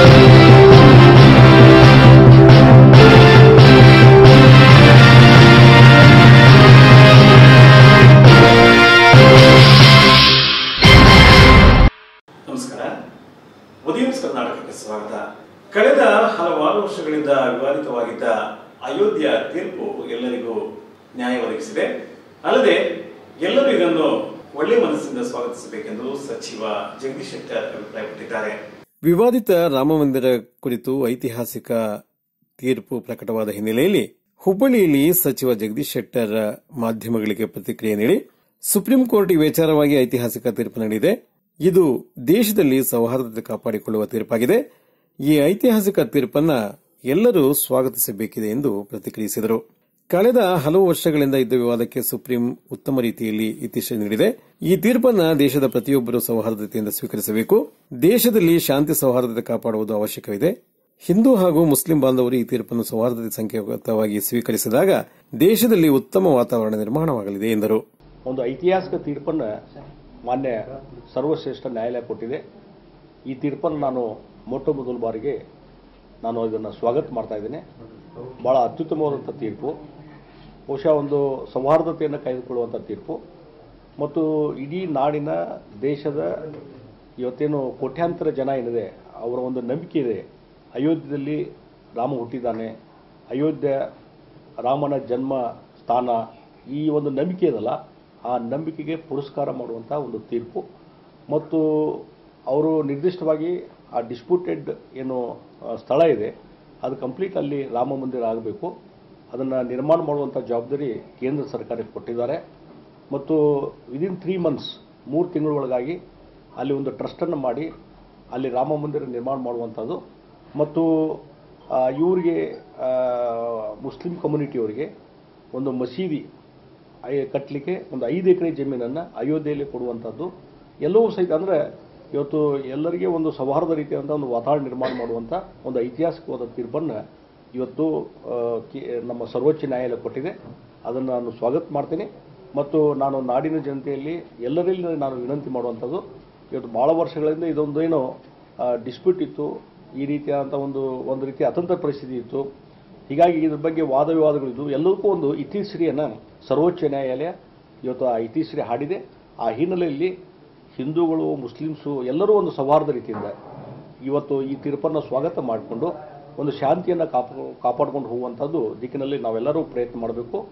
ನಮಸ್ಕಾರ ಉದಯನ್ಸ್ ಕರ್ನಾಟಕಕ್ಕೆ ಸ್ವಾಗತ ಕಳೆದ ಹಲವಾರು ವರ್ಷಗಳಿಂದ ವಿವಾದಿತವಾಗಿದ್ದ ಅಯೋಧ್ಯ ತೀರ್ಪು ಎಲ್ಲರಿಗೂ ನ್ಯಾಯ ಒದಗಿಸಿದೆ ಅಲ್ಲದೆ ಎಲ್ಲರೂ ಇದನ್ನು ಒಳ್ಳೆ ಮನಸ್ಸಿನಿಂದ ಸ್ವಾಗತಿಸಬೇಕೆಂದು ಸಚಿವ ಜಗದೀಶ್ ಶೆಟ್ಟರ್ ಅಭಿಪ್ರಾಯಪಟ್ಟಿದ್ದಾರೆ ವಿವಾದಿತ ರಾಮಮಂದಿರ ಕುರಿತು ಐತಿಹಾಸಿಕ ತೀರ್ಪು ಪ್ರಕಟವಾದ ಹಿನ್ನೆಲೆಯಲ್ಲಿ ಹುಬ್ಬಳ್ಳಿಯಲ್ಲಿ ಸಚಿವ ಜಗದೀಶ್ ಶೆಟ್ಟರ್ ಮಾಧ್ಯಮಗಳಿಗೆ ಪ್ರತಿಕ್ರಿಯೆ ನೀಡಿ ಸುಪ್ರೀಂ ಕೋರ್ಟ್ ಈ ವಿಚಾರವಾಗಿ ಐತಿಹಾಸಿಕ ತೀರ್ಪು ನೀಡಿದೆ ಇದು ದೇಶದಲ್ಲಿ ಸೌಹಾರ್ದತೆ ಕಾಪಾಡಿಕೊಳ್ಳುವ ತೀರ್ಪಾಗಿದೆ ಈ ಐತಿಹಾಸಿಕ ತೀರ್ಪನ್ನ ಎಲ್ಲರೂ ಸ್ವಾಗತಿಸಬೇಕಿದೆ ಎಂದು ಪ್ರತಿಕ್ರಿಯಿಸಿದರು ಕಳೆದ ಹಲವು ವರ್ಷಗಳಿಂದ ಇದ್ದ ವಿವಾದಕ್ಕೆ ಸುಪ್ರೀಂ ಉತ್ತಮ ರೀತಿಯಲ್ಲಿ ಇತ್ತೀಚೆಗೆ ನೀಡಿದೆ ಈ ತೀರ್ಪನ್ನ ದೇಶದ ಪ್ರತಿಯೊಬ್ಬರು ಸೌಹಾರ್ದತೆಯಿಂದ ಸ್ವೀಕರಿಸಬೇಕು ದೇಶದಲ್ಲಿ ಶಾಂತಿ ಸೌಹಾರ್ದತೆ ಕಾಪಾಡುವುದು ಅವಶ್ಯಕವಿದೆ ಹಿಂದೂ ಹಾಗೂ ಮುಸ್ಲಿಂ ಬಾಂಧವರು ಈ ತೀರ್ಪನ್ನು ಸೌಹಾರ್ದತೆ ಸಂಕೇತವಾಗಿ ಸ್ವೀಕರಿಸಿದಾಗ ದೇಶದಲ್ಲಿ ಉತ್ತಮ ವಾತಾವರಣ ನಿರ್ಮಾಣವಾಗಲಿದೆ ಎಂದರು ಒಂದು ಐತಿಹಾಸಿಕ ತೀರ್ಪನ್ನು ಮಾನ್ಯ ಸರ್ವಶ್ರೇಷ್ಠ ನ್ಯಾಯಾಲಯ ಕೊಟ್ಟಿದೆ ಈ ತೀರ್ಪನ್ನು ನಾನು ಮೊಟ್ಟ ಮೊದಲ ಬಾರಿಗೆ ನಾನು ಇದನ್ನು ಸ್ವಾಗತ ಮಾಡ್ತಾ ಇದ್ದೇನೆ ಭಾಳ ಅತ್ಯುತ್ತಮವಾದಂಥ ತೀರ್ಪು ಬಹುಶಃ ಒಂದು ಸೌಹಾರ್ದತೆಯನ್ನು ಕಾಯ್ದುಕೊಳ್ಳುವಂಥ ತೀರ್ಪು ಮತ್ತು ಇಡೀ ನಾಡಿನ ದೇಶದ ಇವತ್ತೇನು ಕೋಟ್ಯಾಂತರ ಜನ ಏನಿದೆ ಅವರ ಒಂದು ನಂಬಿಕೆ ಇದೆ ಅಯೋಧ್ಯೆಯಲ್ಲಿ ರಾಮ ಹುಟ್ಟಿದ್ದಾನೆ ಅಯೋಧ್ಯೆ ರಾಮನ ಜನ್ಮ ಸ್ಥಾನ ಈ ಒಂದು ನಂಬಿಕೆ ಇದಲ್ಲ ಆ ನಂಬಿಕೆಗೆ ಪುರಸ್ಕಾರ ಮಾಡುವಂಥ ಒಂದು ತೀರ್ಪು ಮತ್ತು ಅವರು ನಿರ್ದಿಷ್ಟವಾಗಿ ಆ ಡಿಸ್ಪ್ಯೂಟೆಡ್ ಏನು ಆ, ಸ್ಥಳ ಇದೆ ಅದು ಕಂಪ್ಲೀಟ್ ಅಲ್ಲಿ ರಾಮ ಮಂದಿರ ಆಗಬೇಕು ಅದನ್ನು ನಿರ್ಮಾಣ ಮಾಡುವಂಥ ಜವಾಬ್ದಾರಿ ಕೇಂದ್ರ ಸರ್ಕಾರಕ್ಕೆ ಕೊಟ್ಟಿದ್ದಾರೆ ಮತ್ತು ವಿದಿನ್ ತ್ರೀ ಮಂತ್ಸ್ ಮೂರು ತಿಂಗಳ ಒಳಗಾಗಿ ಅಲ್ಲಿ ಒಂದು ಟ್ರಸ್ಟನ್ನು ಮಾಡಿ ಅಲ್ಲಿ ರಾಮ ಮಂದಿರ ನಿರ್ಮಾಣ ಮಾಡುವಂಥದ್ದು ಮತ್ತು ಆ, ಇವರಿಗೆ ಆ, ಮುಸ್ಲಿಂ ಕಮ್ಯುನಿಟಿಯವರಿಗೆ ಒಂದು ಮಸೀದಿ ಐ- ಕಟ್ಟಲಿಕ್ಕೆ ಒಂದು ಐದು ಎಕರೆ ಜಮೀನನ್ನು ಅಯೋಧ್ಯೆಯಲ್ಲಿ ಕೊಡುವಂಥದ್ದು ಎಲ್ಲವೂ ಸಹಿತ ಅಂದರೆ ಇವತ್ತು ಎಲ್ಲರಿಗೆ ಒಂದು ಸೌಹಾರ್ದ ರೀತಿಯಾದಂಥ ಒಂದು ವಾತಾವರಣ ನಿರ್ಮಾಣ ಮಾಡುವಂಥ ಒಂದು ಐತಿಹಾಸಿಕವಾದ ತೀರ್ಪನ್ನು ಇವತ್ತು ಆ, ಕೇ- ನಮ್ಮ ಸರ್ವೋಚ್ಚ ನ್ಯಾಯಾಲಯ ಕೊಟ್ಟಿದೆ ಅದನ್ನು ನಾನು ಸ್ವಾಗತ ಮಾಡ್ತೀನಿ ಮತ್ತು ನಾನು ನಾಡಿನ ಜನತೆಯಲ್ಲಿ ಎಲ್ಲರಲ್ಲಿ ನಾನು ವಿನಂತಿ ಮಾಡುವಂಥದ್ದು ಇವತ್ತು ಭಾಳ ವರ್ಷಗಳಿಂದ ಇದೊಂದು ಏನೋ ಡಿಸ್ಪ್ಯೂಟ್ ಇತ್ತು ಈ ರೀತಿಯಾದಂಥ ಒಂದು ಒಂದು ರೀತಿಯ ಅತಂತ್ರ ಪರಿಸ್ಥಿತಿ ಇತ್ತು ಹೀಗಾಗಿ ಇದ್ರ ಬಗ್ಗೆ ವಾದ ವಿವಾದಗಳಿದ್ದು ಎಲ್ಲದಕ್ಕೂ ಒಂದು ಇತಿಶ್ರೀಯನ್ನು ಸರ್ವೋಚ್ಚ ನ್ಯಾಯಾಲಯ ಇವತ್ತು ಆ ಇತಿಶ್ರೀ ಹಾಡಿದೆ ಆ ಹಿನ್ನೆಲೆಯಲ್ಲಿ ಹಿಂದೂಗಳು ಮುಸ್ಲಿಮ್ಸು ಎಲ್ಲರೂ ಒಂದು ಸೌಹಾರ್ದ ರೀತಿಯಿಂದ ಇವತ್ತು ಈ ತೀರ್ಪನ್ನು ಸ್ವಾಗತ ಮಾಡಿಕೊಂಡು ಒಂದು ಶಾಂತಿಯನ್ನು ಕಾಪ ಕಾಪಾಡ್ಕೊಂಡು ಹೋಗುವಂಥದ್ದು ದಿಕ್ಕಿನಲ್ಲಿ ನಾವೆಲ್ಲರೂ ಪ್ರಯತ್ನ ಮಾಡಬೇಕು